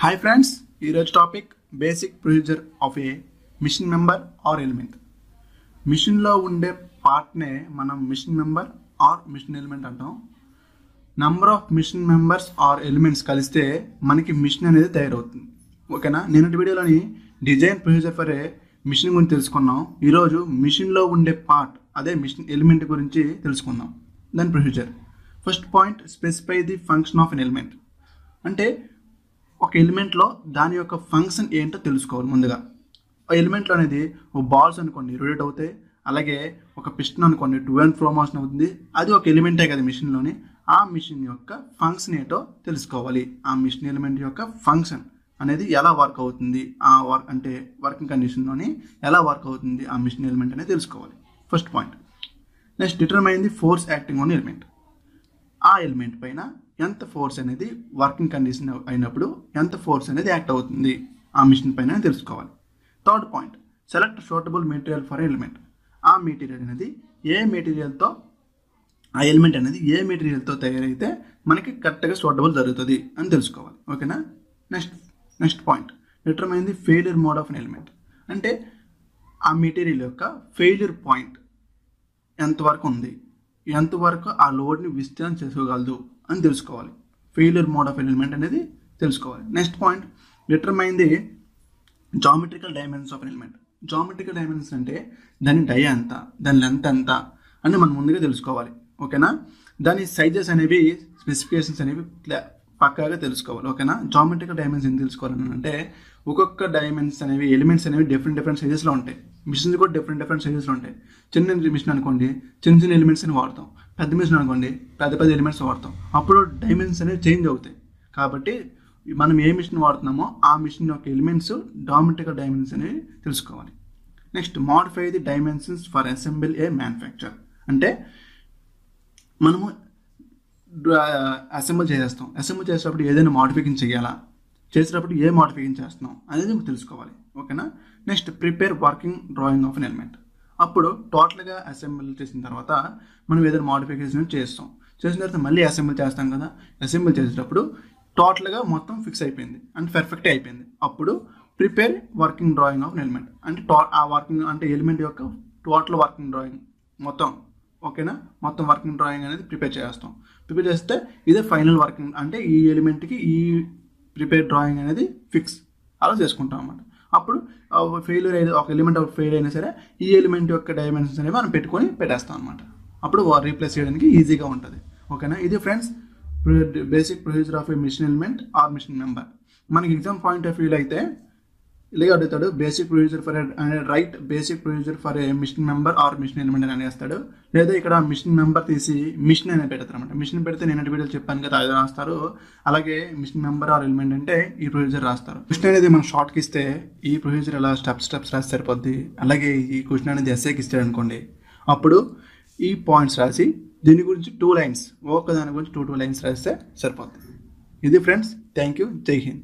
hi friends ఈరోజు topic basic procedure of a machine member or element మిషన్లో ఉండే పార్ట్నే మనం machine member or machine element అంటాం number of machine members or elements కలిస్తే మనకి మిషన్ అనేది తయారవుతుంది ఓకేనా నిన్నటి వీడియోలోని design procedure for a machine గురించి తెలుసుకున్నాం ఈరోజు మిషన్లో ఉండే పార్ట్ అదే మిషన్ ఎలిమెంట్ గురించి తెలుసుకుందాం దాని procedure first point specify the function of an element అంటే ఒక ఎలిమెంట్లో దాని యొక్క ఫంక్షన్ ఏంటో తెలుసుకోవాలి ముందుగా ఆ ఎలిమెంట్లో అనేది ఒక బాల్స్ అనుకోండి రొటేట్ అవుతాయి అలాగే ఒక పిస్టన్ అనుకోండి టూ అండ్ ఫ్రో మోషన్ అవుతుంది అది ఒక ఎలిమెంటే కదా మిషన్లోని ఆ మిషన్ యొక్క ఫంక్షన్ ఏంటో తెలుసుకోవాలి ఆ మిషన్ ఎలిమెంట్ యొక్క ఫంక్షన్ అనేది ఎలా వర్క్ అవుతుంది ఆ వర్క్ అంటే వర్కింగ్ కండిషన్లోని ఎలా వర్క్ అవుతుంది ఆ మిషన్ ఎలిమెంట్ అనేది తెలుసుకోవాలి first point next determine the force acting on element ఆ ఎలిమెంట్ పైన ఎంత ఫోర్స్ అనేది వర్కింగ్ కండిషన్ అయినప్పుడు ఎంత ఫోర్స్ అనేది యాక్ట్ అవుతుంది ఆ మిషన్ పైన తెలుసుకోవాలి third point select suitable material for element ఆ మెటీరియల్ అనేది ఏ మెటీరియల్తో ఆ ఎలిమెంట్ అనేది ఏ మెటీరియల్తో తయారైతే మనకి కరెక్ట్గా సూటబుల్ జరుగుతుంది అని తెలుసుకోవాలి ఓకేనా next next point determine the failure mode of an element అంటే ఆ మెటీరియల్ యొక్క ఫెయిలియర్ పాయింట్ ఎంతవరకు ఉంది ఎంతవరకు ఆ లోడ్ని విస్తరణ చేసుకోగలదు అని తెలుసుకోవాలి ఫెయిలియర్ మోడ్ ఆఫ్ ఎలిమెంట్ అనేది తెలుసుకోవాలి next point determine the geometrical dimensions of element geometrical dimensions అంటే దాని డై ఎంత దాని లెంత్ ఎంత అని మనం ముందుగా తెలుసుకోవాలి ఓకేనా దాని సైజెస్ అనేవి స్పెసిఫికేషన్స్ అనేవి క్లా- పక్కాగా తెలుసుకోవాలి ఓకేనా జామెట్రికల్ డైమెన్షన్ తెలుసుకోవాలని అంటే ఒక్కొక్క డైమెన్షన్స్ అనేవి ఎలిమెంట్స్ అనేవి డిఫరెంట్ డిఫరెంట్ సైజెస్లో ఉంటాయి మిషన్స్ కూడా డిఫరెంట్ డిఫరెంట్ సైజెస్లో ఉంటాయి చిన్న మిషన్ అనుకోండి చిన్న చిన్న ఎలిమెంట్స్ అని వాడతాం పెద్ద మిషన్ అనుకోండి పెద్ద పెద్ద ఎలిమెంట్స్ వాడతాం అప్పుడు డైమెన్షన్స్ అనేవి చేంజ్ అవుతాయి కాబట్టి మనం ఏ మిషన్ వాడుతున్నామో ఆ మిషన్ యొక్క ఎలిమెంట్స్ డామెట్రికల్ డైమెన్షన్స్ అనేవి తెలుసుకోవాలి next modify the dimensions for assemble a manufacture అంటే మనము అసెంబుల్ చేసేస్తాం అసెంబుల్ చేసేటప్పుడు ఏదైనా మోడిఫికేషన్ చేయాలా చేసేటప్పుడు ఏ మోడిఫికేషన్ చేస్తున్నాం అనేది తెలుసుకోవాలి ఓకేనా next prepare working drawing of an element అప్పుడు టోటల్గా అసెంబుల్ చేసిన తర్వాత మనం ఏదైనా మోడిఫికేషన్ చేస్తాం చేసిన తర్వాత మళ్ళీ అసెంబుల్ చేస్తాం కదా అసెంబుల్ చేసేటప్పుడు టోటల్గా మొత్తం ఫిక్స్ అయిపోయింది అంటే పర్ఫెక్ట్ అయిపోయింది అప్పుడు prepare working drawing of element అంటే టో ఆ వర్కింగ్ అంటే ఎలిమెంట్ యొక్క టోటల్ వర్కింగ్ డ్రాయింగ్ మొత్తం ఓకేనా మొత్తం వర్కింగ్ డ్రాయింగ్ అనేది ప్రిపేర్ చేస్తాం ప్రిపేర్ చేస్తే ఇదే ఫైనల్ వర్కింగ్ అంటే ఈ ఎలిమెంట్కి ఈ ప్రిపేర్ డ్రాయింగ్ అనేది ఫిక్స్ అలా చేసుకుంటాం అన్నమాట అప్పుడు ఫెయిల్యూర్ అయితే ఒక ఎలిమెంట్ ఒక ఫెయిల్ అయినా సరే ఈ ఎలిమెంట్ యొక్క డైమెన్షన్స్ అనేవి మనం పెట్టుకొని పెట్టేస్తాం అనమాట అప్పుడు రీప్లేస్ చేయడానికి ఈజీగా ఉంటుంది ఓకేనా ఇది friends basic procedure of a machine element or machine member మనకి ఎగ్జామ్ పాయింట్ ఆఫ్ వ్యూలో అయితే ఇలాగే అడుగుతాడు basic procedure for write basic procedure for a machine member or machine element అని అనేస్తాడు లేదా ఇక్కడ మిషన్ మెంబర్ తీసి మిషన్ అనేది పెడతారు అనమాట మిషన్ పెడితే నేను వీడియోలో చెప్పాను కదా అది రాస్తారు అలాగే మిషన్ మెంబర్ ఆర్ ఎలిమెంట్ అంటే ఈ ప్రొసీజర్ రాస్తారు క్వశ్చన్ అనేది మనం షార్ట్కి ఇస్తే ఈ ప్రొసీజర్ ఎలా స్టెప్ స్టెప్స్ రాసి సరిపోద్ది అలాగే ఈ క్వశ్చన్ అనేది ఎస్ఏకి ఇస్తాడు అనుకోండి అప్పుడు ఈ పాయింట్స్ రాసి దీని గురించి టూ లైన్స్ ఒక్క దాని గురించి టూ టూ లైన్స్ రాస్తే సరిపోద్ది ఇది ఫ్రెండ్స్ థ్యాంక్ యూ జై హింద్